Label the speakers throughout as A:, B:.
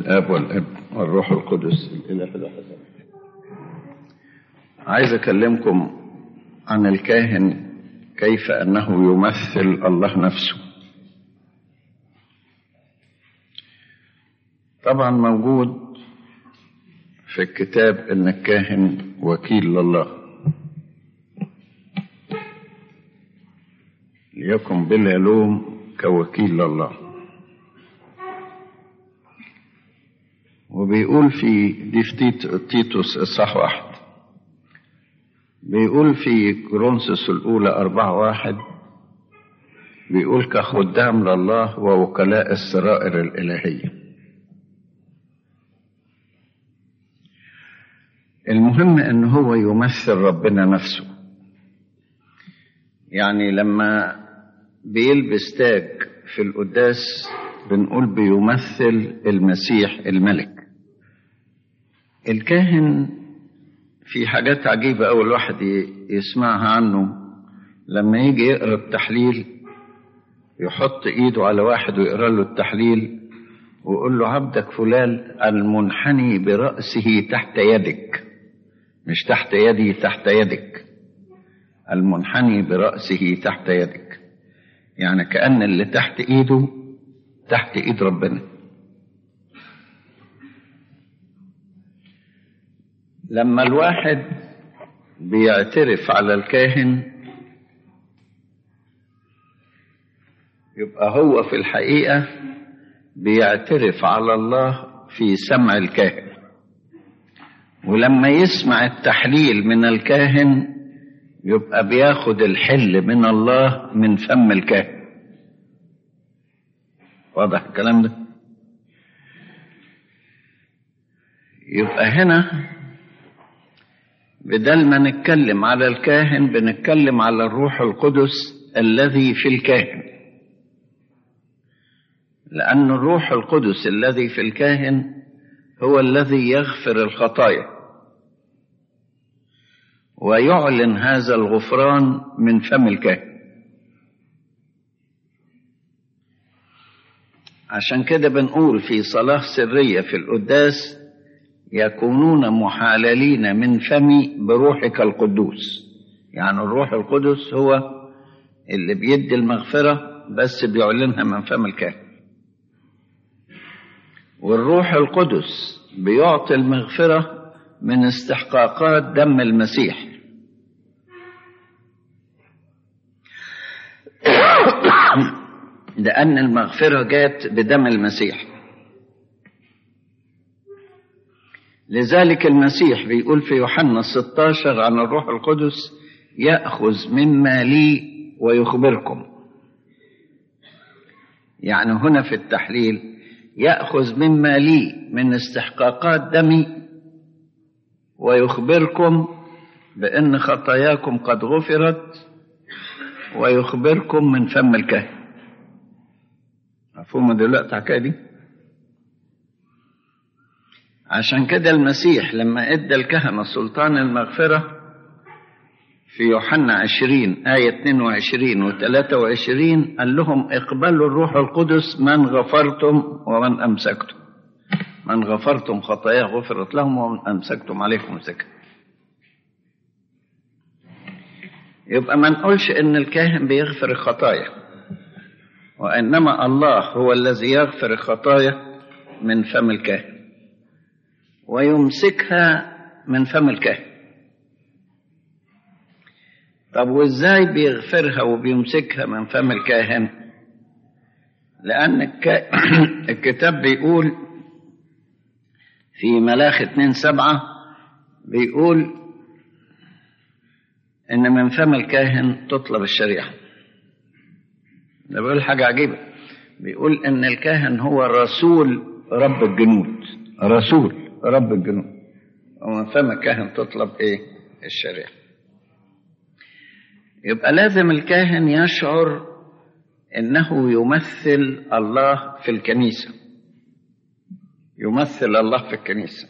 A: الاب والابن والروح القدس الاله الواحد عايز اكلمكم عن الكاهن كيف انه يمثل الله نفسه طبعا موجود في الكتاب ان الكاهن وكيل لله ليكن بلا لوم كوكيل لله وبيقول في دي في تيتوس اصحاح واحد بيقول في كورنثوس الأولى أربعة واحد بيقول كخدام لله ووكلاء السرائر الإلهية المهم أن هو يمثل ربنا نفسه يعني لما بيلبس تاج في القداس بنقول بيمثل المسيح الملك الكاهن في حاجات عجيبة أول واحد يسمعها عنه لما يجي يقرأ التحليل يحط إيده على واحد ويقرأ له التحليل ويقول له عبدك فلان المنحني برأسه تحت يدك مش تحت يدي تحت يدك المنحني برأسه تحت يدك يعني كأن اللي تحت إيده تحت إيد ربنا لما الواحد بيعترف على الكاهن يبقى هو في الحقيقة بيعترف على الله في سمع الكاهن ولما يسمع التحليل من الكاهن يبقى بياخد الحل من الله من فم الكاهن واضح الكلام ده يبقى هنا بدل ما نتكلم على الكاهن بنتكلم على الروح القدس الذي في الكاهن لأن الروح القدس الذي في الكاهن هو الذي يغفر الخطايا ويعلن هذا الغفران من فم الكاهن عشان كده بنقول في صلاة سرية في القداس يكونون محاللين من فمي بروحك القدوس يعني الروح القدس هو اللي بيدي المغفرة بس بيعلنها من فم الكاهن والروح القدس بيعطي المغفرة من استحقاقات دم المسيح لأن المغفرة جات بدم المسيح لذلك المسيح بيقول في يوحنا 16 عن الروح القدس يأخذ مما لي ويخبركم يعني هنا في التحليل يأخذ مما لي من استحقاقات دمي ويخبركم بأن خطاياكم قد غفرت ويخبركم من فم الكهن مفهوم دلوقتي الحكايه دي عشان كده المسيح لما ادى الكهنه سلطان المغفره في يوحنا 20 آية 22 و 23 قال لهم اقبلوا الروح القدس من غفرتم ومن أمسكتم من غفرتم خطاياه غفرت لهم ومن أمسكتم عليكم سكت يبقى ما نقولش إن الكاهن بيغفر الخطايا وإنما الله هو الذي يغفر الخطايا من فم الكاهن ويمسكها من فم الكاهن طب وازاي بيغفرها وبيمسكها من فم الكاهن لأن الك... الكتاب بيقول في ملاخ اتنين سبعة بيقول إن من فم الكاهن تطلب الشريعة ده بيقول حاجة عجيبة بيقول إن الكاهن هو رسول رب الجنود رسول رب الجنود ومن فم الكاهن تطلب إيه الشريعة يبقى لازم الكاهن يشعر انه يمثل الله في الكنيسه يمثل الله في الكنيسه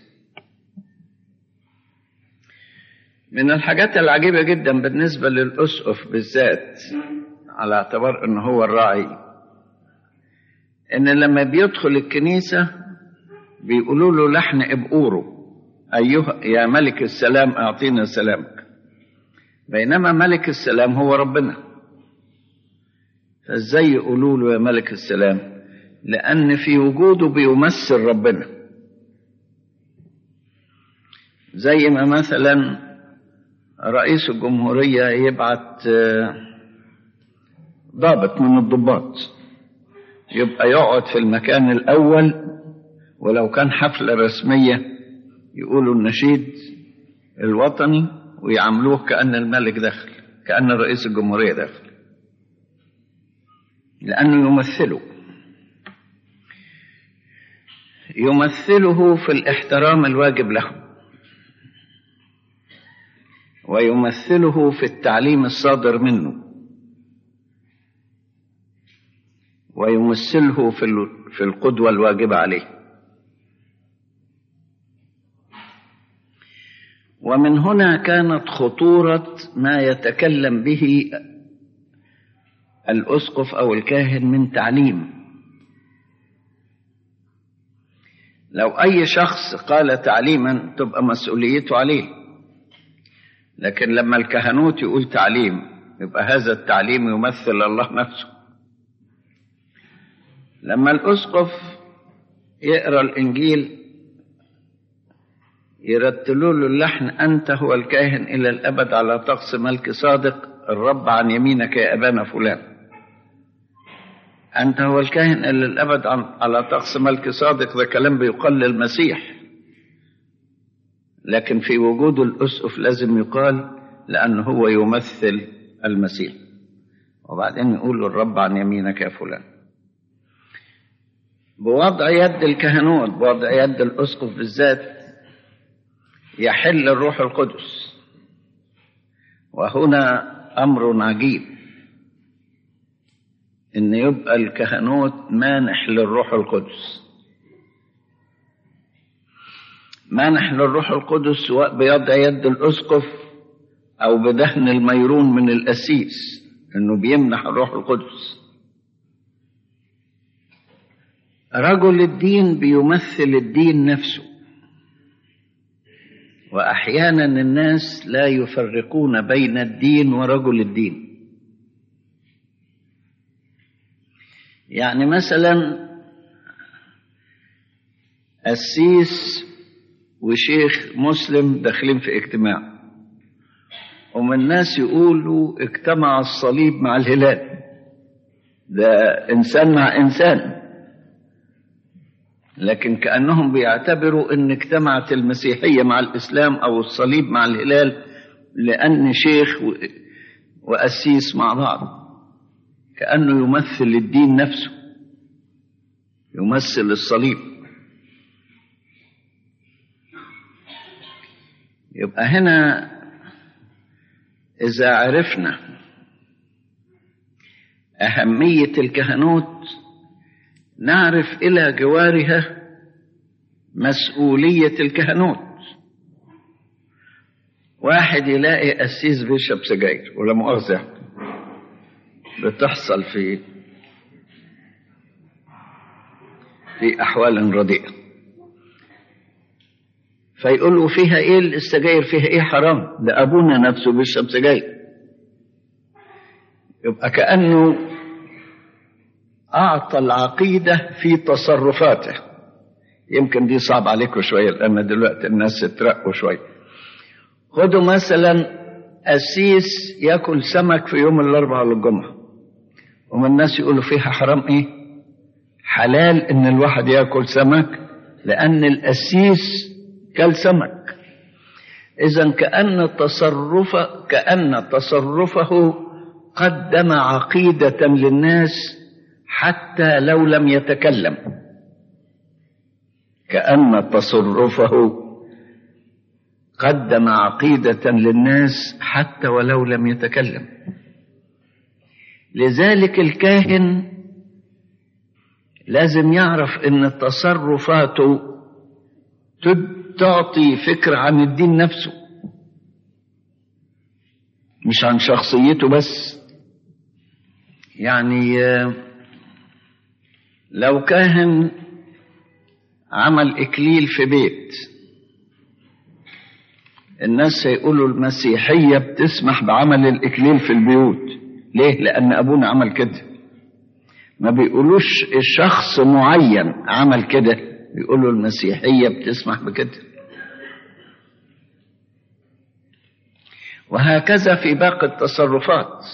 A: من الحاجات العجيبه جدا بالنسبه للاسقف بالذات على اعتبار ان هو الراعي ان لما بيدخل الكنيسه بيقولوا له لحن ابقوره أيها يا ملك السلام أعطينا سلامك بينما ملك السلام هو ربنا فازاي يقولوا له يا ملك السلام لأن في وجوده بيمثل ربنا زي ما مثلا رئيس الجمهورية يبعت ضابط من الضباط يبقى يقعد في المكان الأول ولو كان حفلة رسمية يقولوا النشيد الوطني ويعاملوه كأن الملك داخل كأن رئيس الجمهورية داخل لأنه يمثله يمثله في الاحترام الواجب له ويمثله في التعليم الصادر منه ويمثله في في القدوة الواجبة عليه ومن هنا كانت خطورة ما يتكلم به الأسقف أو الكاهن من تعليم لو أي شخص قال تعليما تبقى مسؤوليته عليه لكن لما الكهنوت يقول تعليم يبقى هذا التعليم يمثل الله نفسه لما الأسقف يقرأ الإنجيل يرتلوا له اللحن أنت هو الكاهن إلى الأبد على طقس ملك صادق الرب عن يمينك يا أبانا فلان أنت هو الكاهن إلى الأبد على طقس ملك صادق ده كلام بيقال للمسيح لكن في وجود الأسقف لازم يقال لأنه هو يمثل المسيح وبعدين يقول له الرب عن يمينك يا فلان بوضع يد الكهنوت بوضع يد الأسقف بالذات يحل الروح القدس وهنا أمر عجيب إن يبقى الكهنوت مانح للروح القدس مانح للروح القدس سواء بيضع يد الأسقف أو بدهن الميرون من الأسيس إنه بيمنح الروح القدس رجل الدين بيمثل الدين نفسه واحيانا الناس لا يفرقون بين الدين ورجل الدين يعني مثلا قسيس وشيخ مسلم داخلين في اجتماع ومن الناس يقولوا اجتمع الصليب مع الهلال ده انسان مع انسان لكن كأنهم بيعتبروا أن اجتمعت المسيحية مع الإسلام أو الصليب مع الهلال لأن شيخ وأسيس مع بعض كأنه يمثل الدين نفسه يمثل الصليب يبقى هنا إذا عرفنا أهمية الكهنوت نعرف إلى جوارها مسؤولية الكهنوت واحد يلاقي قسيس بيشرب سجاير ولا مؤاخذة بتحصل في في أحوال رديئة فيقول له فيها إيه السجاير فيها إيه حرام ده أبونا نفسه بيشرب سجاير يبقى كأنه أعطى العقيدة في تصرفاته يمكن دي صعب عليكم شوية لأن دلوقتي الناس اترقوا شوية خدوا مثلا قسيس ياكل سمك في يوم الأربعاء والجمعة ومن الناس يقولوا فيها حرام إيه؟ حلال إن الواحد ياكل سمك لأن القسيس كل سمك إذا كأن تصرف كأن تصرفه قدم عقيدة للناس حتى لو لم يتكلم كأن تصرفه قدم عقيدة للناس حتى ولو لم يتكلم لذلك الكاهن لازم يعرف ان تصرفاته تعطي فكرة عن الدين نفسه مش عن شخصيته بس يعني لو كاهن عمل إكليل في بيت الناس هيقولوا المسيحية بتسمح بعمل الإكليل في البيوت ليه؟ لأن أبونا عمل كده ما بيقولوش شخص معين عمل كده بيقولوا المسيحية بتسمح بكده وهكذا في باقي التصرفات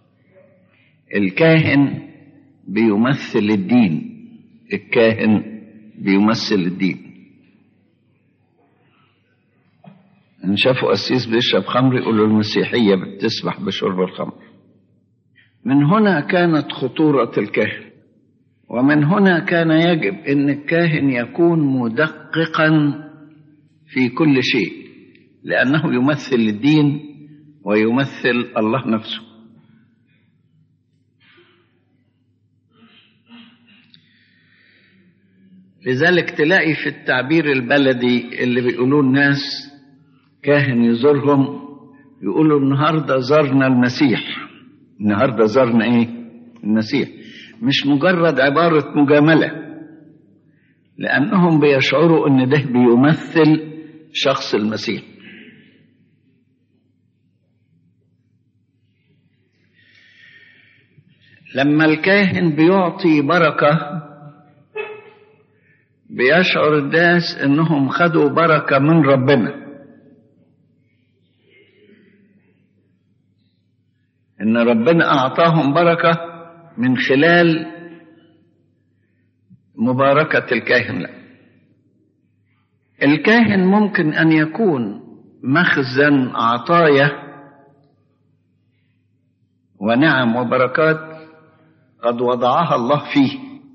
A: الكاهن بيمثل الدين الكاهن بيمثل الدين ان شافوا قسيس بيشرب خمر يقولوا المسيحية بتسمح بشرب الخمر من هنا كانت خطورة الكاهن ومن هنا كان يجب ان الكاهن يكون مدققا في كل شيء لانه يمثل الدين ويمثل الله نفسه لذلك تلاقي في التعبير البلدي اللي بيقولوه الناس كاهن يزورهم يقولوا النهارده زرنا المسيح النهارده زرنا ايه المسيح مش مجرد عبارة مجاملة لأنهم بيشعروا أن ده بيمثل شخص المسيح لما الكاهن بيعطي بركة بيشعر الناس انهم خدوا بركة من ربنا ان ربنا اعطاهم بركة من خلال مباركة الكاهن له الكاهن ممكن ان يكون مخزن عطايا ونعم وبركات قد وضعها الله فيه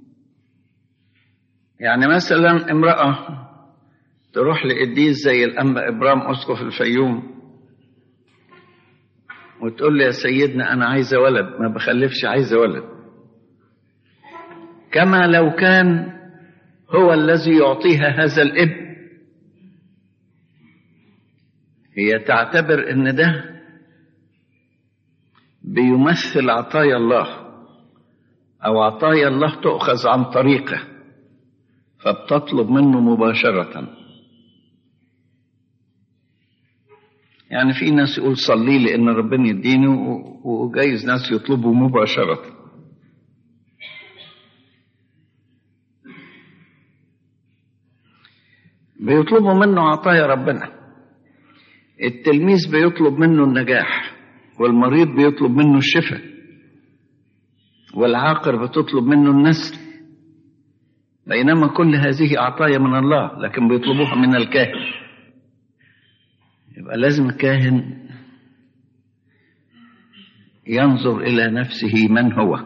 A: يعني مثلا امرأة تروح لقديس زي الأنبا إبرام أسقف الفيوم وتقول لي يا سيدنا أنا عايزة ولد ما بخلفش عايزة ولد كما لو كان هو الذي يعطيها هذا الابن هي تعتبر ان ده بيمثل عطايا الله او عطايا الله تؤخذ عن طريقه فبتطلب منه مباشره يعني في ناس يقول صلي لي ان ربنا يديني وجايز ناس يطلبوا مباشره بيطلبوا منه عطايا ربنا التلميذ بيطلب منه النجاح والمريض بيطلب منه الشفاء والعاقر بتطلب منه النسل بينما كل هذه عطايا من الله لكن بيطلبوها من الكاهن يبقى لازم الكاهن ينظر الى نفسه من هو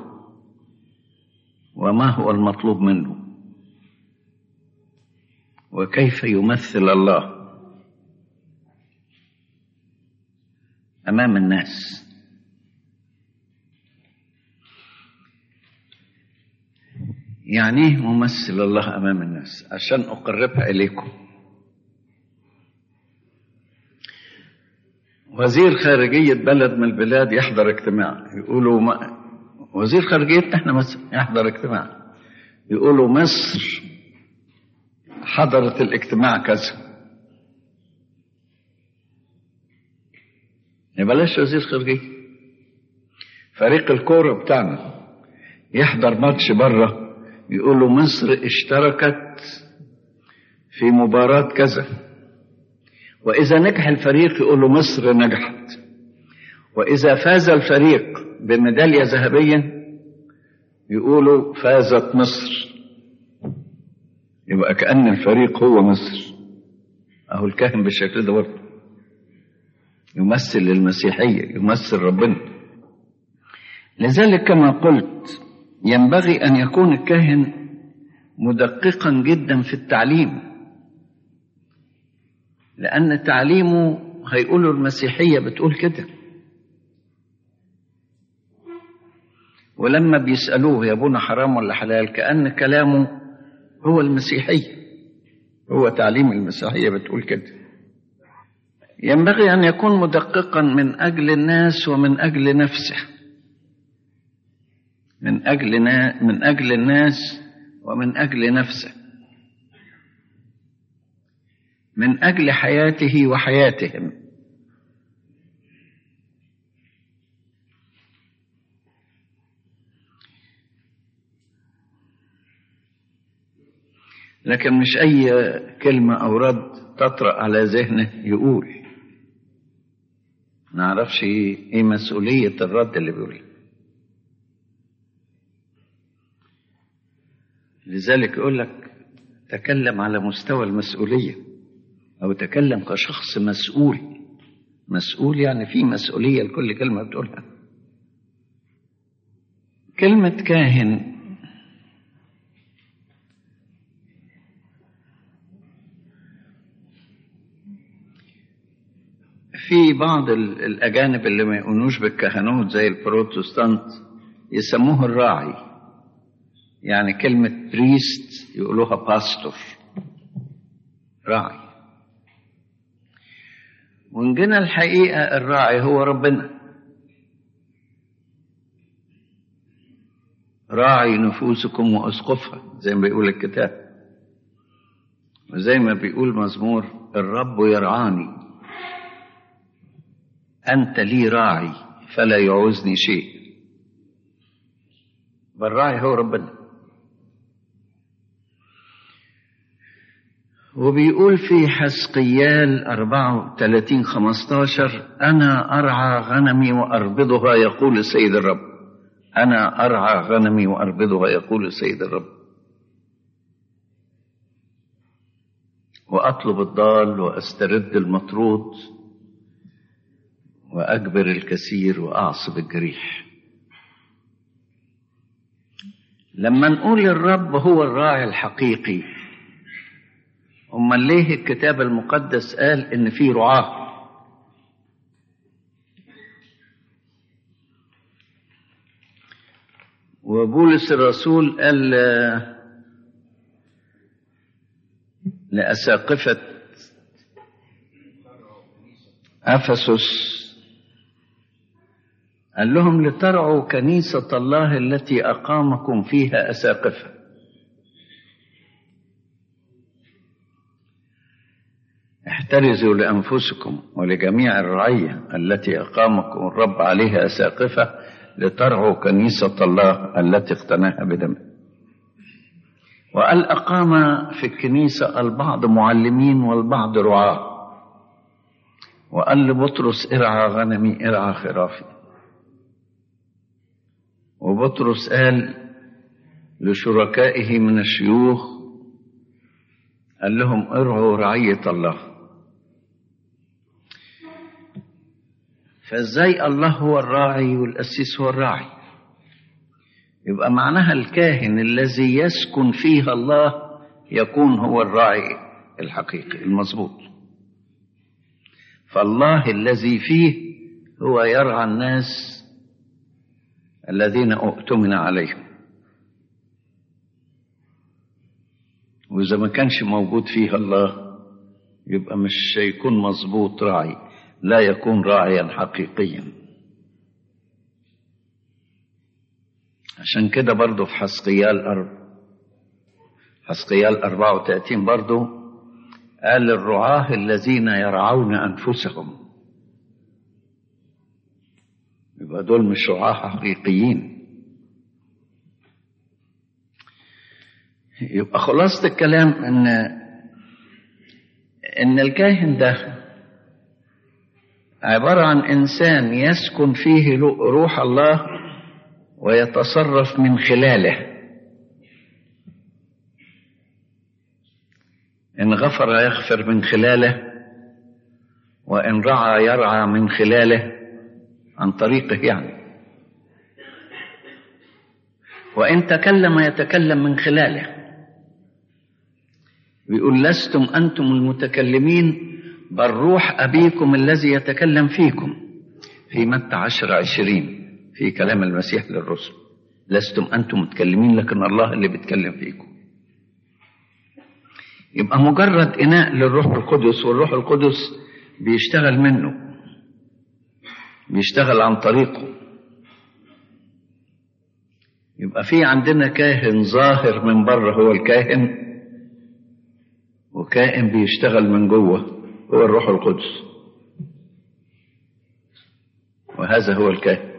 A: وما هو المطلوب منه وكيف يمثل الله امام الناس يعني ايه ممثل الله امام الناس عشان اقربها اليكم وزير خارجية بلد من البلاد يحضر اجتماع يقولوا ما وزير خارجية احنا مثلا يحضر اجتماع يقولوا مصر حضرت الاجتماع كذا بلاش وزير خارجية فريق الكورة بتاعنا يحضر ماتش بره يقولوا مصر اشتركت في مباراة كذا وإذا نجح الفريق يقولوا مصر نجحت وإذا فاز الفريق بميدالية ذهبية يقولوا فازت مصر يبقى كأن الفريق هو مصر أهو الكاهن بالشكل ده برضه يمثل المسيحية يمثل ربنا لذلك كما قلت ينبغي أن يكون الكاهن مدققا جدا في التعليم لأن تعليمه هيقولوا المسيحية بتقول كده ولما بيسألوه يا ابونا حرام ولا حلال كأن كلامه هو المسيحية هو تعليم المسيحية بتقول كده ينبغي أن يكون مدققا من أجل الناس ومن أجل نفسه من أجل من أجل الناس ومن أجل نفسه من أجل حياته وحياتهم لكن مش أي كلمة أو رد تطرأ على ذهنه يقول نعرفش ايه مسؤولية الرد اللي بيقوله لذلك يقول لك تكلم على مستوى المسؤولية أو تكلم كشخص مسؤول مسؤول يعني في مسؤولية لكل كلمة بتقولها كلمة كاهن في بعض الأجانب اللي ما يؤمنوش بالكهنوت زي البروتستانت يسموه الراعي يعني كلمة بريست يقولوها باستور راعي وإن جينا الحقيقة الراعي هو ربنا راعي نفوسكم وأسقفها زي ما بيقول الكتاب وزي ما بيقول مزمور الرب يرعاني أنت لي راعي فلا يعوزني شيء بالراعي هو ربنا وبيقول في حسقيال 34 15 أنا أرعى غنمي وأربضها يقول السيد الرب أنا أرعى غنمي وأربضها يقول السيد الرب وأطلب الضال وأسترد المطرود وأجبر الكثير وأعصب الجريح لما نقول الرب هو الراعي الحقيقي أمال ليه الكتاب المقدس قال إن في رعاة وبولس الرسول قال لأساقفة أفسس قال لهم لترعوا كنيسة الله التي أقامكم فيها أساقفة احترزوا لأنفسكم ولجميع الرعية التي أقامكم الرب عليها أساقفة لترعوا كنيسة الله التي اقتناها بدمه وقال أقام في الكنيسة البعض معلمين والبعض رعاة وقال لبطرس ارعى غنمي ارعى خرافي وبطرس قال لشركائه من الشيوخ قال لهم ارعوا رعية الله فازاي الله هو الراعي والأسيس هو الراعي يبقى معناها الكاهن الذي يسكن فيها الله يكون هو الراعي الحقيقي المظبوط فالله الذي فيه هو يرعى الناس الذين اؤتمن عليهم وإذا ما كانش موجود فيها الله يبقى مش هيكون مظبوط راعي لا يكون راعيا حقيقيا عشان كده برضه في حسقيال أرب حسقيال 34 برضه قال الرعاة الذين يرعون أنفسهم يبقى دول مش رعاة حقيقيين يبقى خلاصة الكلام ان ان الكاهن ده عبارة عن انسان يسكن فيه روح الله ويتصرف من خلاله ان غفر يغفر من خلاله وان رعى يرعى من خلاله عن طريقه يعني وان تكلم يتكلم من خلاله بيقول لستم أنتم المتكلمين بل روح أبيكم الذي يتكلم فيكم في متى عشر عشرين في كلام المسيح للرسل لستم أنتم متكلمين لكن الله اللي بيتكلم فيكم يبقى مجرد إناء للروح القدس والروح القدس بيشتغل منه بيشتغل عن طريقه يبقى في عندنا كاهن ظاهر من بره هو الكاهن وكائن بيشتغل من جوه هو الروح القدس وهذا هو الكائن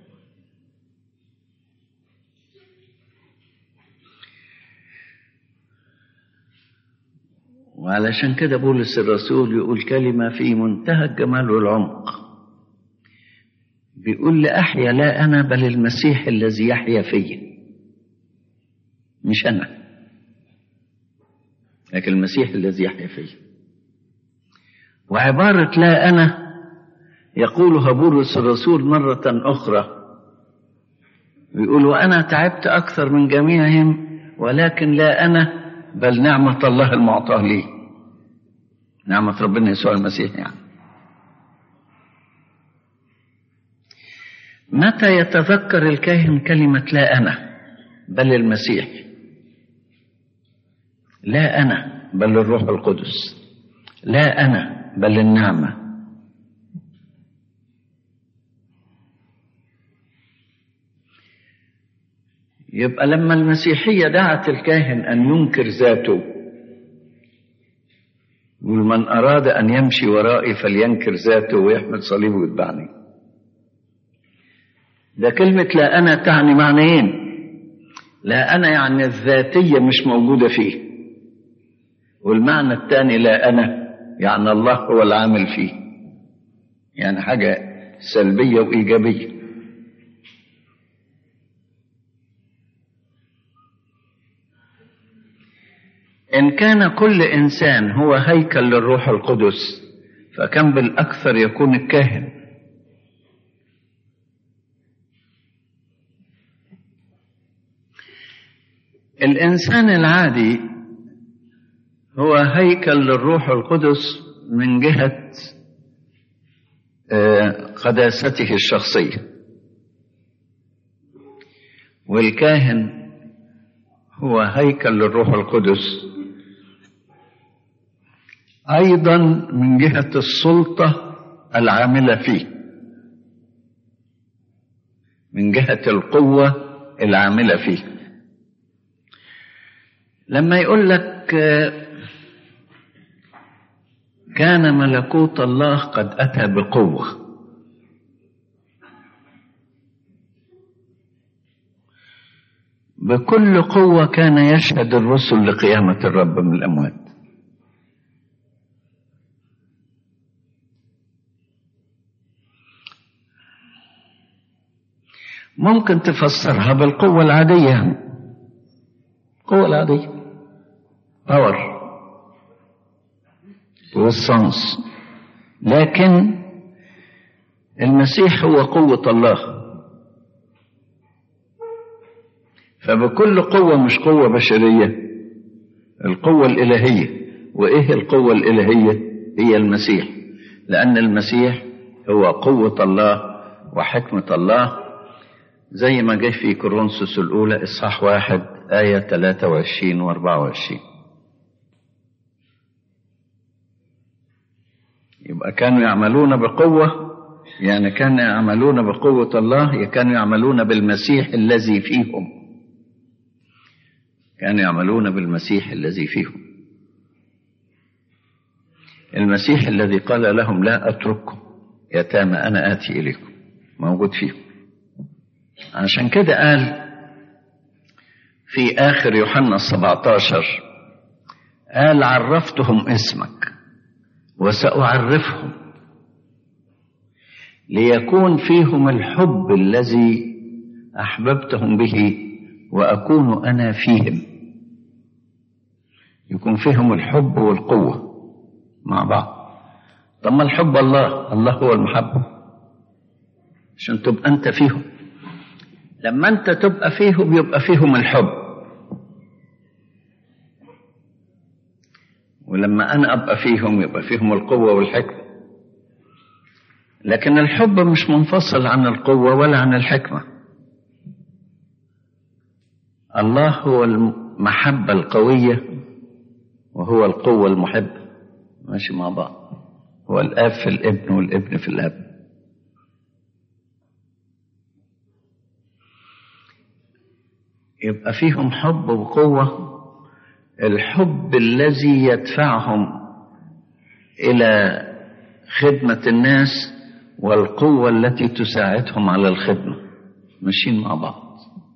A: وعلشان كده بولس الرسول يقول كلمة في منتهى الجمال والعمق بيقول لأحيا لا أنا بل المسيح الذي يحيا فيا مش أنا لكن المسيح الذي يحيا فيا وعبارة لا أنا يقولها بولس الرسول مرة أخرى بيقول وأنا تعبت أكثر من جميعهم ولكن لا أنا بل نعمة الله المعطاة لي نعمة ربنا يسوع المسيح يعني متى يتذكر الكاهن كلمة لا أنا بل المسيح لا أنا بل الروح القدس لا أنا بل النعمة يبقى لما المسيحية دعت الكاهن أن ينكر ذاته يقول من أراد أن يمشي ورائي فلينكر ذاته ويحمل صليبه ويتبعني ده كلمة لا أنا تعني معنيين لا أنا يعني الذاتية مش موجودة فيه والمعنى الثاني لا أنا يعني الله هو العامل فيه يعني حاجة سلبية وإيجابية إن كان كل إنسان هو هيكل للروح القدس فكم بالأكثر يكون الكاهن الإنسان العادي هو هيكل للروح القدس من جهة قداسته الشخصية والكاهن هو هيكل للروح القدس ايضا من جهه السلطه العامله فيه من جهه القوه العامله فيه لما يقول لك كان ملكوت الله قد اتى بقوه بكل قوه كان يشهد الرسل لقيامه الرب من الاموات ممكن تفسرها بالقوة العادية القوة العادية باور والصنص لكن المسيح هو قوة الله فبكل قوة مش قوة بشرية القوة الإلهية وإيه القوة الإلهية هي المسيح لأن المسيح هو قوة الله وحكمة الله زي ما جه في كورنثوس الأولى إصحاح واحد آية 23 و 24 يبقى كانوا يعملون بقوة يعني كانوا يعملون بقوة الله كانوا يعملون بالمسيح الذي فيهم كانوا يعملون بالمسيح الذي فيهم المسيح الذي قال لهم لا أترككم يتامى أنا آتي إليكم موجود فيهم عشان كده قال في آخر يوحنا السبعتاشر قال عرفتهم اسمك وسأعرفهم ليكون فيهم الحب الذي أحببتهم به وأكون أنا فيهم يكون فيهم الحب والقوة مع بعض طب ما الحب الله الله هو المحبة عشان تبقى أنت فيهم لما أنت تبقى فيهم يبقى فيهم الحب ولما أنا أبقى فيهم يبقى فيهم القوة والحكمة لكن الحب مش منفصل عن القوة ولا عن الحكمة الله هو المحبة القوية وهو القوة المحبة ماشي مع بعض هو الآب في الابن والابن في الآب يبقى فيهم حب وقوة الحب الذي يدفعهم الى خدمه الناس والقوه التي تساعدهم على الخدمه ماشيين مع بعض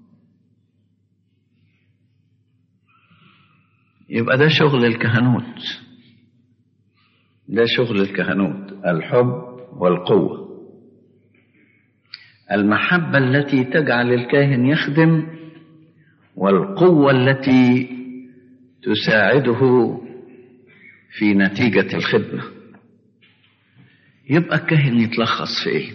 A: يبقى ده شغل الكهنوت ده شغل الكهنوت الحب والقوه المحبه التي تجعل الكاهن يخدم والقوه التي تساعده في نتيجه الخدمه يبقى الكاهن يتلخص في ايه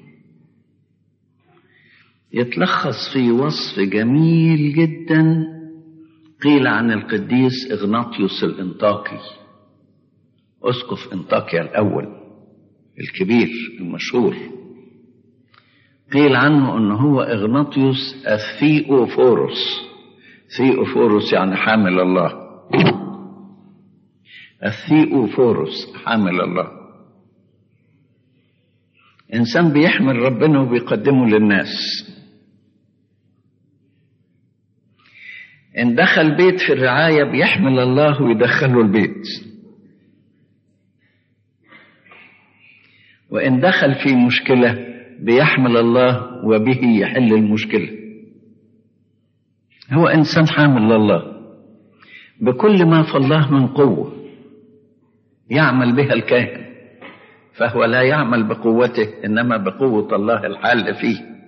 A: يتلخص في وصف جميل جدا قيل عن القديس اغناطيوس الانطاكي اسقف انطاكيا الاول الكبير المشهور قيل عنه ان هو اغناطيوس الثيوفوروس ثيوفوروس يعني حامل الله الثيوفوروس حامل الله انسان بيحمل ربنا وبيقدمه للناس ان دخل بيت في الرعايه بيحمل الله ويدخله البيت وان دخل في مشكله بيحمل الله وبه يحل المشكله هو انسان حامل لله بكل ما فالله من قوه يعمل بها الكاهن فهو لا يعمل بقوته انما بقوه الله الحال فيه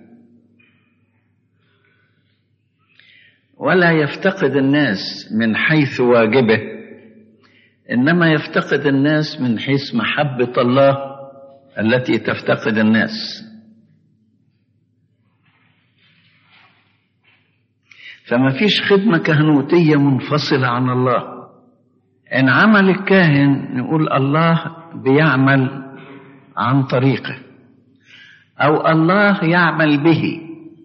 A: ولا يفتقد الناس من حيث واجبه انما يفتقد الناس من حيث محبه الله التي تفتقد الناس فما فيش خدمه كهنوتيه منفصله عن الله ان عمل الكاهن نقول الله بيعمل عن طريقه او الله يعمل به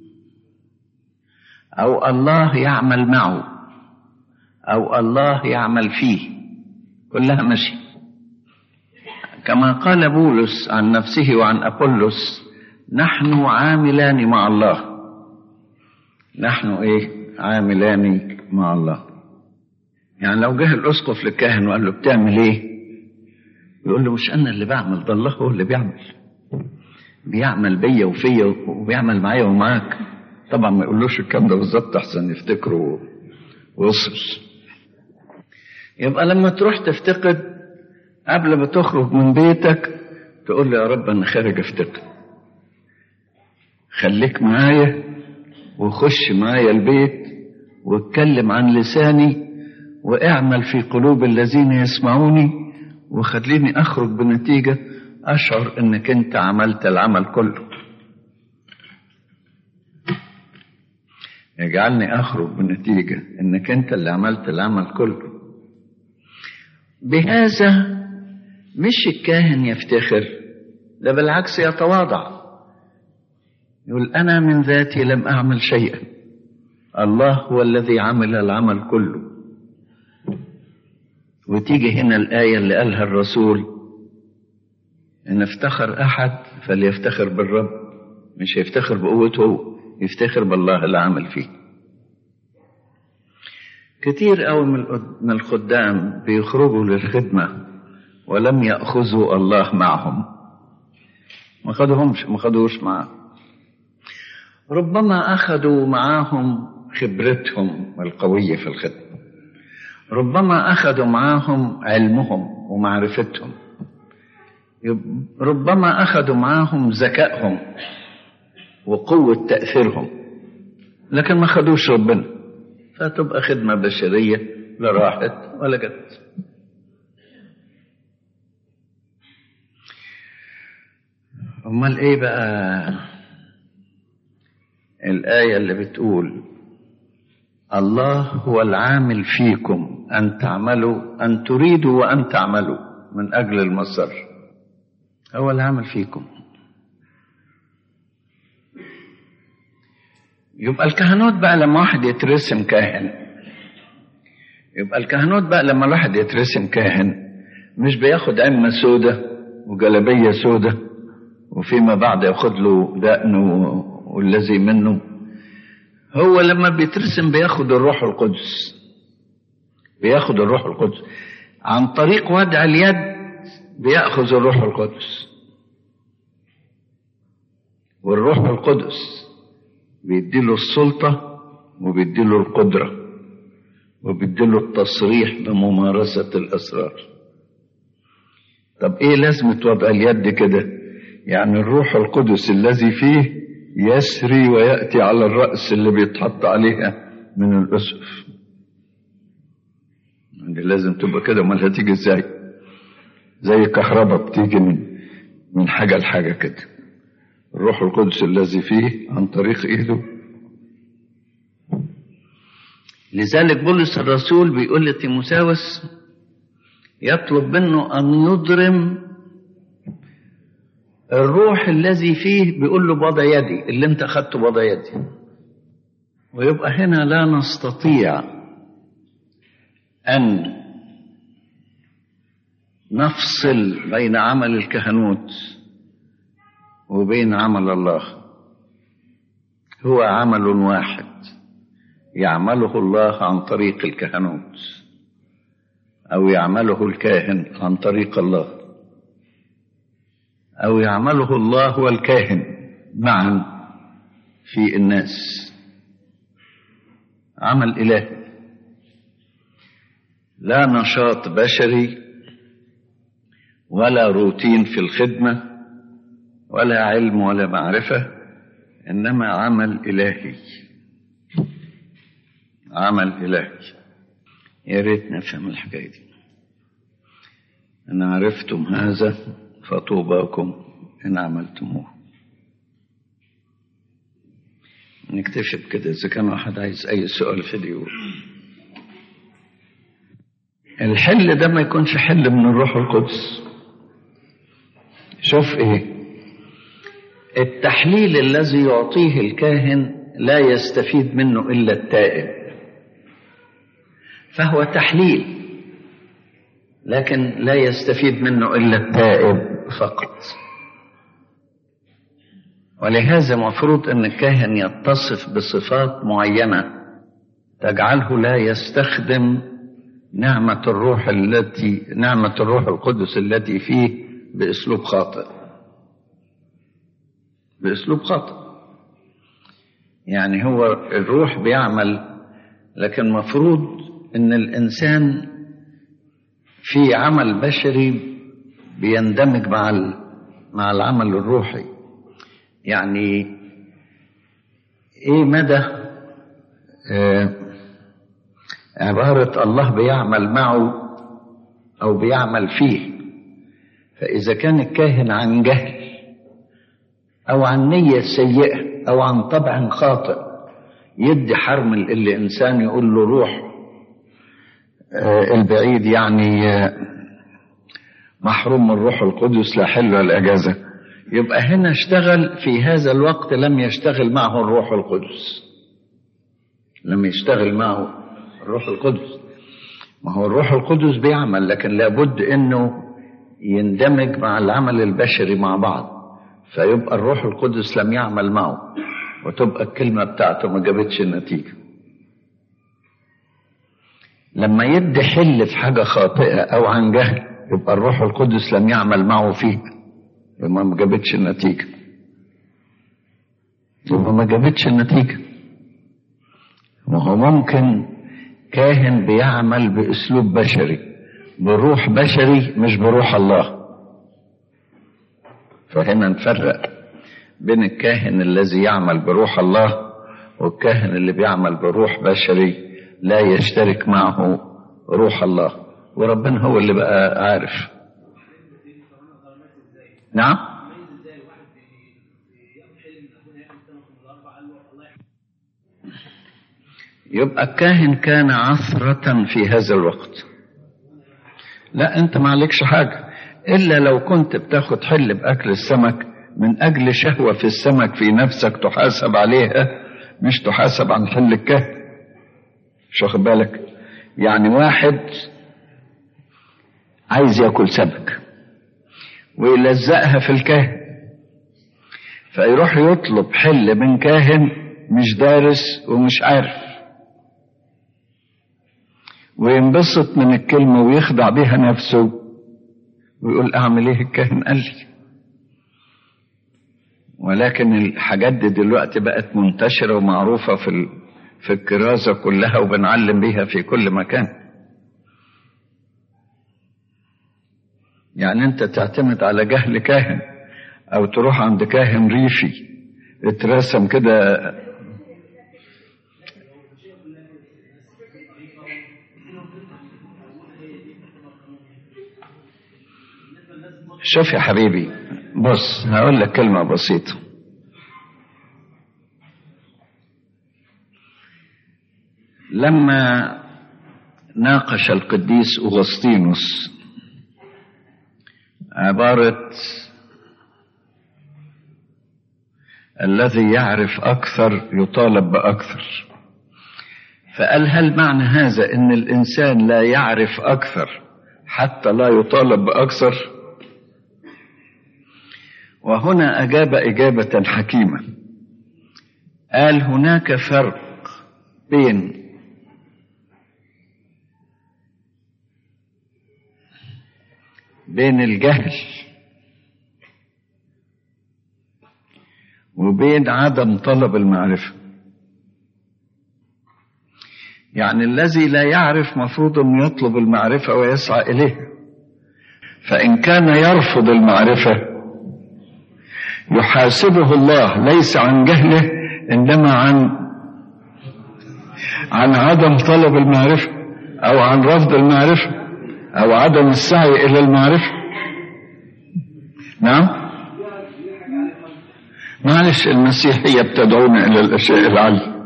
A: او الله يعمل معه او الله يعمل فيه كلها مشي كما قال بولس عن نفسه وعن ابولس نحن عاملان مع الله نحن ايه عاملان مع الله يعني لو جه الاسقف للكاهن وقال له بتعمل ايه يقول له مش انا اللي بعمل ده الله هو اللي بيعمل بيعمل بيا وفيا وبيعمل معايا ومعاك طبعا ما يقولوش الكلام ده بالظبط احسن يفتكروا وصل يبقى لما تروح تفتقد قبل ما تخرج من بيتك تقول له يا رب انا خارج افتقد خليك معايا وخش معايا البيت واتكلم عن لساني واعمل في قلوب الذين يسمعوني وخليني اخرج بنتيجه اشعر انك انت عملت العمل كله يجعلني اخرج بنتيجه انك انت اللي عملت العمل كله بهذا مش الكاهن يفتخر ده بالعكس يتواضع يقول انا من ذاتي لم اعمل شيئا الله هو الذي عمل العمل كله وتيجي هنا الايه اللي قالها الرسول ان افتخر احد فليفتخر بالرب مش يفتخر بقوته هو يفتخر بالله اللي عمل فيه كتير قوي من الخدام بيخرجوا للخدمة ولم يأخذوا الله معهم ما خدوهمش ما خدوش معاه ربما أخذوا معاهم خبرتهم القوية في الخدمة ربما أخذوا معاهم علمهم ومعرفتهم ربما أخذوا معاهم ذكائهم وقوة تأثيرهم لكن ما خدوش ربنا فتبقى خدمة بشرية لا راحت ولا جت أمال إيه بقى الآية اللي بتقول الله هو العامل فيكم أن تعملوا أن تريدوا وأن تعملوا من أجل المصر هو العامل فيكم يبقى الكهنوت بقى لما واحد يترسم كاهن يبقى الكهنوت بقى لما الواحد يترسم كاهن مش بياخد عمة سودة وجلبية سودة وفيما بعد ياخد له دقن والذي منه هو لما بيترسم بياخد الروح القدس بياخد الروح القدس عن طريق وضع اليد بياخذ الروح القدس والروح القدس بيديله السلطة وبيديله القدرة وبيديله التصريح بممارسة الأسرار طب إيه لازمة وضع اليد كده يعني الروح القدس الذي فيه يسري ويأتي على الرأس اللي بيتحط عليها من الأسف يعني لازم تبقى كده امال هتيجي ازاي زي كهرباء بتيجي من من حاجة لحاجة كده الروح القدس الذي فيه عن طريق ايده لذلك بولس الرسول بيقول لتيموساوس يطلب منه ان يضرم الروح الذي فيه بيقول له بوضع يدي اللي انت خدته بوضع يدي ويبقى هنا لا نستطيع ان نفصل بين عمل الكهنوت وبين عمل الله هو عمل واحد يعمله الله عن طريق الكهنوت او يعمله الكاهن عن طريق الله او يعمله الله والكاهن معا في الناس عمل الهي لا نشاط بشري ولا روتين في الخدمه ولا علم ولا معرفه انما عمل الهي عمل الهي يا ريت نفهم الحكايه دي ان عرفتم هذا فطوباكم ان عملتموه نكتشف كده اذا كان واحد عايز اي سؤال في دي يقول الحل ده ما يكونش حل من الروح القدس شوف ايه التحليل الذي يعطيه الكاهن لا يستفيد منه الا التائب فهو تحليل لكن لا يستفيد منه الا التائب فقط ولهذا مفروض ان الكاهن يتصف بصفات معينه تجعله لا يستخدم نعمه الروح التي نعمه الروح القدس التي فيه باسلوب خاطئ باسلوب خاطئ يعني هو الروح بيعمل لكن مفروض ان الانسان في عمل بشري بيندمج مع مع العمل الروحي يعني ايه مدى آه عبارة الله بيعمل معه او بيعمل فيه فاذا كان الكاهن عن جهل او عن نية سيئة او عن طبع خاطئ يدي حرم اللي انسان يقول له روح آه البعيد يعني آه محروم من الروح القدس لا حل ولا اجازه يبقى هنا اشتغل في هذا الوقت لم يشتغل معه الروح القدس لم يشتغل معه الروح القدس ما هو الروح القدس بيعمل لكن لابد انه يندمج مع العمل البشري مع بعض فيبقى الروح القدس لم يعمل معه وتبقى الكلمة بتاعته ما جابتش النتيجة لما يدي حل في حاجة خاطئة أو عن جهل يبقى الروح القدس لم يعمل معه فيها يبقى ما جابتش النتيجة يبقى ما جابتش النتيجة وهو ممكن كاهن بيعمل بأسلوب بشري بروح بشري مش بروح الله فهنا نفرق بين الكاهن الذي يعمل بروح الله والكاهن اللي بيعمل بروح بشري لا يشترك معه روح الله وربنا هو اللي بقى عارف نعم يبقى الكاهن كان عثرة في هذا الوقت لا انت ما عليكش حاجة الا لو كنت بتاخد حل باكل السمك من اجل شهوة في السمك في نفسك تحاسب عليها مش تحاسب عن حل الكهن مش واخد بالك يعني واحد عايز ياكل سمك ويلزقها في الكاهن فيروح يطلب حل من كاهن مش دارس ومش عارف وينبسط من الكلمة ويخدع بها نفسه ويقول أعمل إيه الكاهن قال لي ولكن الحاجات دي دلوقتي بقت منتشرة ومعروفة في في الكرازة كلها وبنعلم بيها في كل مكان يعني انت تعتمد على جهل كاهن او تروح عند كاهن ريفي اترسم كده شوف يا حبيبي بص هقول لك كلمة بسيطة لما ناقش القديس أغسطينوس عبارة الذي يعرف أكثر يطالب بأكثر فقال هل معنى هذا أن الإنسان لا يعرف أكثر حتى لا يطالب بأكثر وهنا أجاب إجابة حكيمة قال هناك فرق بين بين الجهل وبين عدم طلب المعرفة يعني الذي لا يعرف مفروض أن يطلب المعرفة ويسعى إليها فإن كان يرفض المعرفة يحاسبه الله ليس عن جهله إنما عن عن عدم طلب المعرفة أو عن رفض المعرفة أو عدم السعي إلى المعرفة نعم معلش المسيحية بتدعونا إلى الأشياء العالية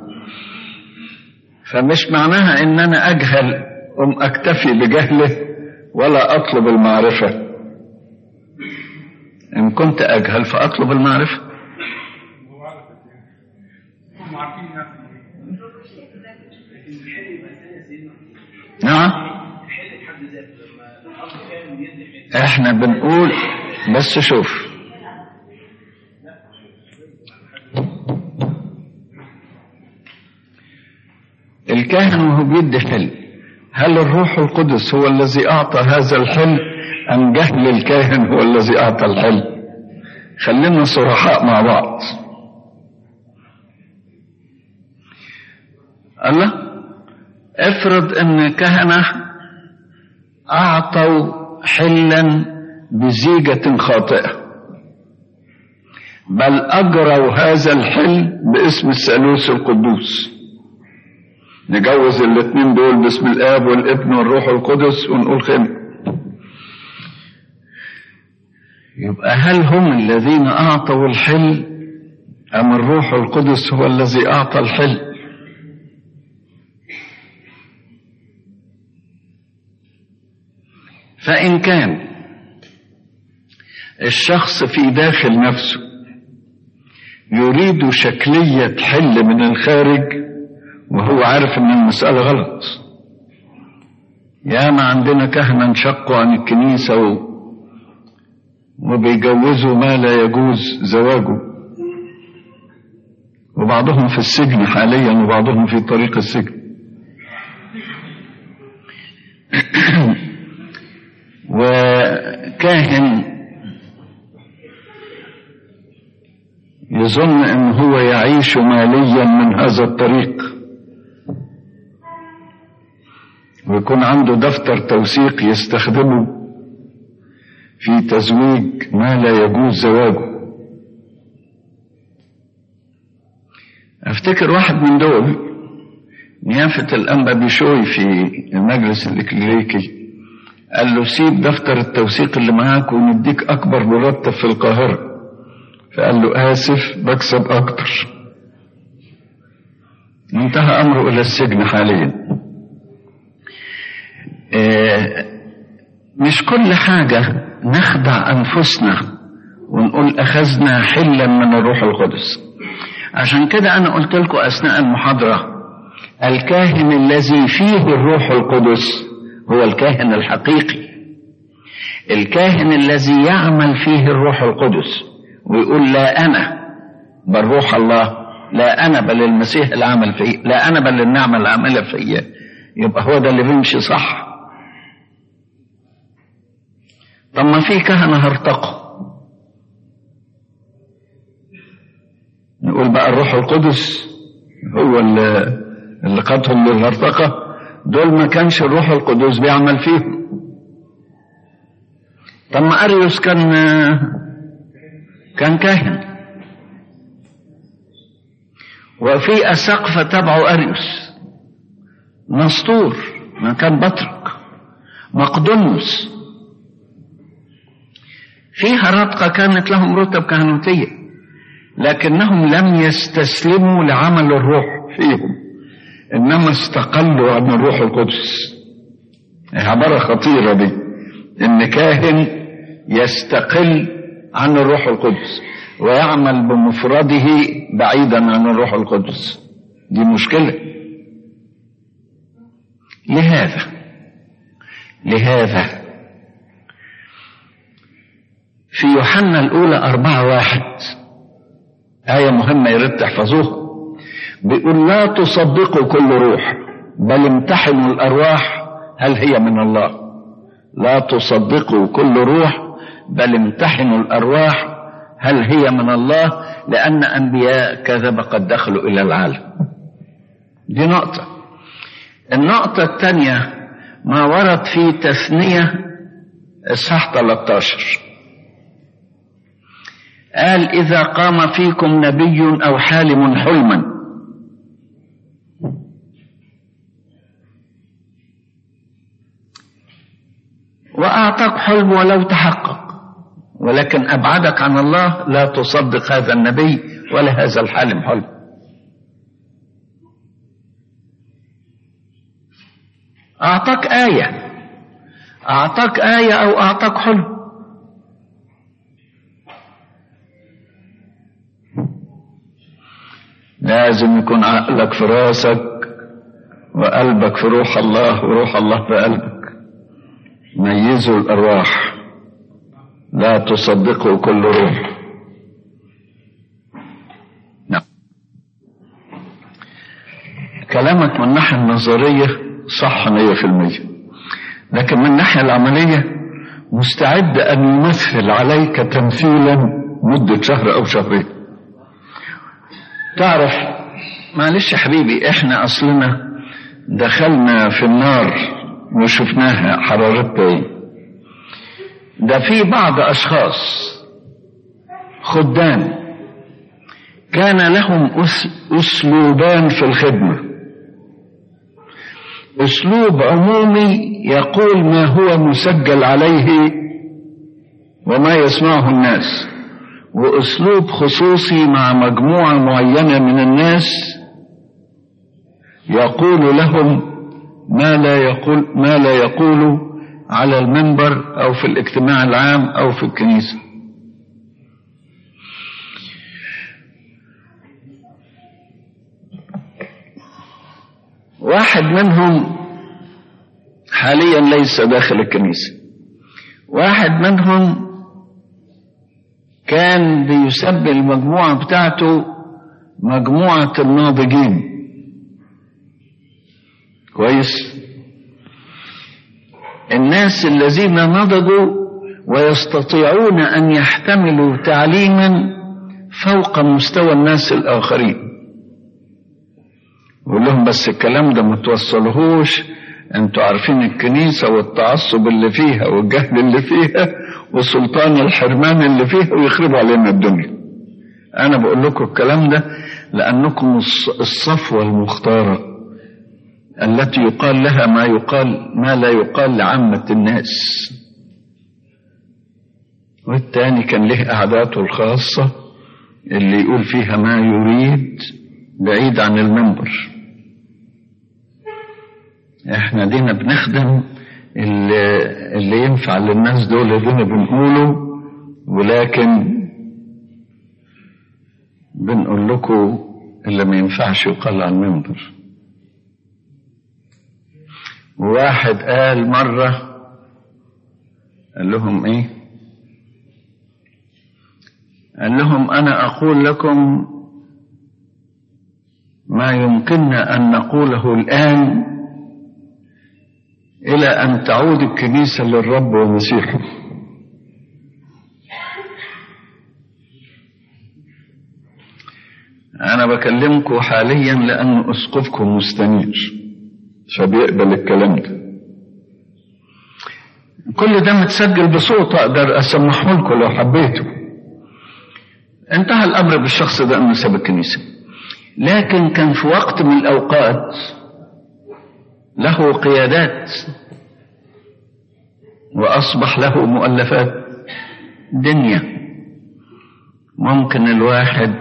A: فمش معناها إن أنا أجهل أم أكتفي بجهله ولا أطلب المعرفة إن كنت أجهل فأطلب المعرفة نعم احنا بنقول بس شوف الكاهن وهو بيدي حل هل الروح القدس هو الذي اعطى هذا الحل ام جهل الكاهن هو الذي اعطى الحل خلينا صرحاء مع بعض الله افرض ان كهنه اعطوا حلا بزيجة خاطئة بل أجروا هذا الحل باسم الثالوث القدوس نجوز الاثنين دول باسم الآب والابن والروح القدس ونقول خير يبقى هل هم الذين أعطوا الحل أم الروح القدس هو الذي أعطى الحل فإن كان الشخص في داخل نفسه يريد شكلية حل من الخارج وهو عارف ان المسألة غلط ياما عندنا كهنة انشقوا عن الكنيسة و... وبيجوزوا ما لا يجوز زواجه وبعضهم في السجن حاليا وبعضهم في طريق السجن وكاهن يظن ان هو يعيش ماليا من هذا الطريق ويكون عنده دفتر توثيق يستخدمه في تزويج ما لا يجوز زواجه افتكر واحد من دول نيافة الأنبا بشوي في المجلس الإكليريكي قال له سيب دفتر التوثيق اللي معاك ونديك أكبر مرتب في القاهرة فقال له آسف بكسب أكتر انتهى أمره إلى السجن حاليا اه مش كل حاجة نخدع أنفسنا ونقول أخذنا حلا من الروح القدس عشان كده أنا قلت لكم أثناء المحاضرة الكاهن الذي فيه الروح القدس هو الكاهن الحقيقي الكاهن الذي يعمل فيه الروح القدس ويقول لا أنا بل روح الله لا أنا بل المسيح العمل فيه لا أنا بل النعمة العاملة فيا يبقى هو ده اللي بيمشي صح طب ما في كهنة هرتقوا نقول بقى الروح القدس هو اللي, اللي قادهم للهرطقة دول ما كانش الروح القدس بيعمل فيهم طب ما أريوس كان كان كاهن وفي أسقفة تبعه أريوس نسطور ما كان بطرك مقدونيوس في هرطقة كانت لهم رتب كهنوتية لكنهم لم يستسلموا لعمل الروح فيهم إنما استقلوا عن الروح القدس عبارة خطيرة دي إن كاهن يستقل عن الروح القدس ويعمل بمفرده بعيدا عن الروح القدس دي مشكلة لهذا لهذا في يوحنا الأولى أربعة واحد آية مهمة يريد تحفظوها بيقول لا تصدقوا كل روح بل امتحنوا الأرواح هل هي من الله لا تصدقوا كل روح بل امتحنوا الأرواح هل هي من الله لأن أنبياء كذب قد دخلوا إلى العالم دي نقطة النقطة الثانية ما ورد في تثنية إصحاح 13 قال إذا قام فيكم نبي أو حالم حلما وأعطاك حلم ولو تحقق ولكن أبعدك عن الله لا تصدق هذا النبي ولا هذا الحالم حلم أعطاك آية أعطاك آية أو أعطاك حلم لازم يكون عقلك في راسك وقلبك في روح الله وروح الله في قلبك ميزوا الأرواح لا تصدقوا كل روح نعم كلامك من الناحية النظرية صح مية في المية لكن من الناحية العملية مستعد أن يمثل عليك تمثيلا مدة شهر أو شهرين تعرف معلش يا حبيبي احنا اصلنا دخلنا في النار وشفناها حرارتها ايه ده في بعض اشخاص خدام كان لهم اسلوبان في الخدمه اسلوب عمومي يقول ما هو مسجل عليه وما يسمعه الناس واسلوب خصوصي مع مجموعه معينه من الناس يقول لهم ما لا يقول ما لا يقول على المنبر او في الاجتماع العام او في الكنيسه واحد منهم حاليا ليس داخل الكنيسه واحد منهم كان بيسمي المجموعة بتاعته مجموعة الناضجين كويس الناس الذين نضجوا ويستطيعون أن يحتملوا تعليما فوق مستوى الناس الآخرين يقول لهم بس الكلام ده ما توصلهوش انتوا عارفين الكنيسة والتعصب اللي فيها والجهل اللي فيها وسلطان الحرمان اللي فيها ويخربوا علينا الدنيا انا بقول لكم الكلام ده لانكم الصفوة المختارة التي يقال لها ما يقال ما لا يقال لعامة الناس والتاني كان له قعداته الخاصة اللي يقول فيها ما يريد بعيد عن المنبر احنا دينا بنخدم اللي, اللي ينفع للناس دول اللي بنقوله ولكن بنقول لكم اللي ما ينفعش يقال عن المنبر واحد قال مرة قال لهم ايه قال لهم انا اقول لكم ما يمكننا ان نقوله الان إلى أن تعود الكنيسة للرب ومسيحه أنا بكلمكم حاليا لأن أسقفكم مستنير فبيقبل الكلام ده كل ده متسجل بصوت أقدر أسمحه لكم لو حبيتوا انتهى الأمر بالشخص ده أنه ساب الكنيسة لكن كان في وقت من الأوقات له قيادات وأصبح له مؤلفات دنيا ممكن الواحد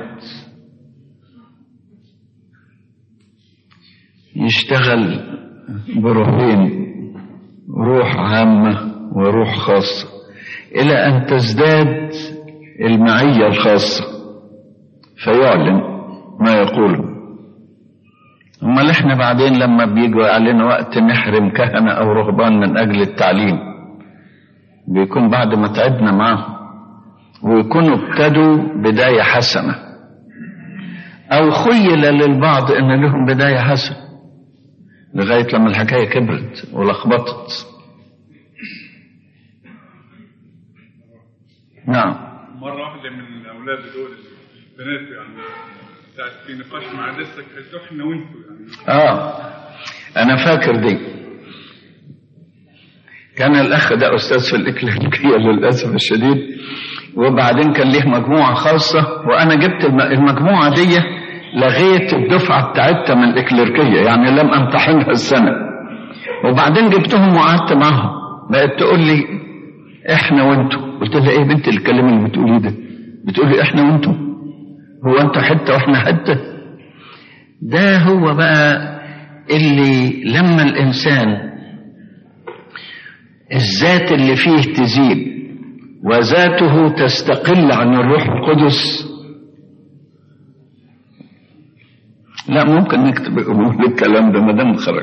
A: يشتغل بروحين روح عامة وروح خاصة إلى أن تزداد المعية الخاصة فيعلن ما يقوله امال احنا بعدين لما بيجوا علينا وقت نحرم كهنة او رهبان من اجل التعليم بيكون بعد ما تعبنا معاهم ويكونوا ابتدوا بداية حسنة او خيل للبعض ان لهم بداية حسنة لغاية لما الحكاية كبرت ولخبطت نعم
B: مرة واحدة من الأولاد دول البنات يعني ساعة في نقاش مع دستك قالت احنا وانتوا يعني
A: اه انا فاكر دي كان الاخ ده استاذ في الاكليريكيه للاسف الشديد وبعدين كان ليه مجموعه خاصه وانا جبت الم- المجموعه دي لغيت الدفعه بتاعتها من الاكليريكيه يعني لم امتحنها السنه وبعدين جبتهم وقعدت معاهم بقت تقول لي احنا وانتوا قلت لها ايه بنت الكلام اللي بتقوليه ده بتقولي احنا وانتوا هو انتوا حته واحنا حته ده هو بقى اللي لما الانسان الذات اللي فيه تزيد وذاته تستقل عن الروح القدس لا ممكن نكتب نقول الكلام ده ما دام خرج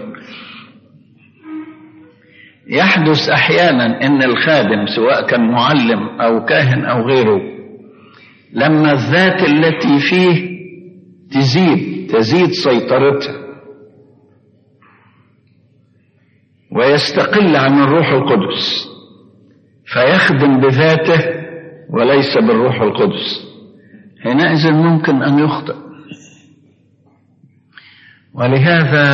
A: يحدث احيانا ان الخادم سواء كان معلم او كاهن او غيره لما الذات التي فيه تزيد تزيد سيطرتها ويستقل عن الروح القدس فيخدم بذاته وليس بالروح القدس حينئذ ممكن ان يخطئ ولهذا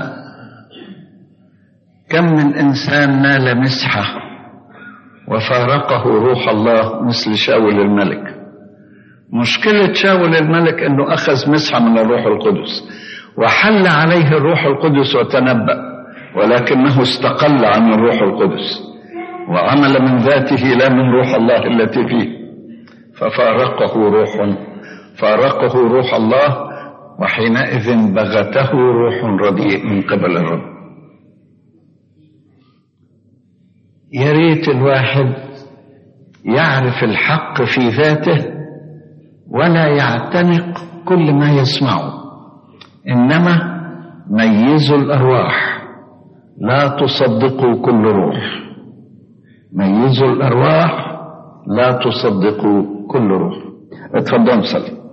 A: كم من انسان نال مسحه وفارقه روح الله مثل شاول الملك مشكلة شاول الملك انه اخذ مسحة من الروح القدس وحل عليه الروح القدس وتنبأ ولكنه استقل عن الروح القدس وعمل من ذاته لا من روح الله التي فيه ففارقه روح فارقه روح الله وحينئذ بغته روح رديء من قبل الرب يا ريت الواحد يعرف الحق في ذاته ولا يعتنق كل ما يسمعه انما ميزوا الارواح لا تصدقوا كل روح ميزوا الارواح لا تصدقوا كل روح اتفضلوا صلي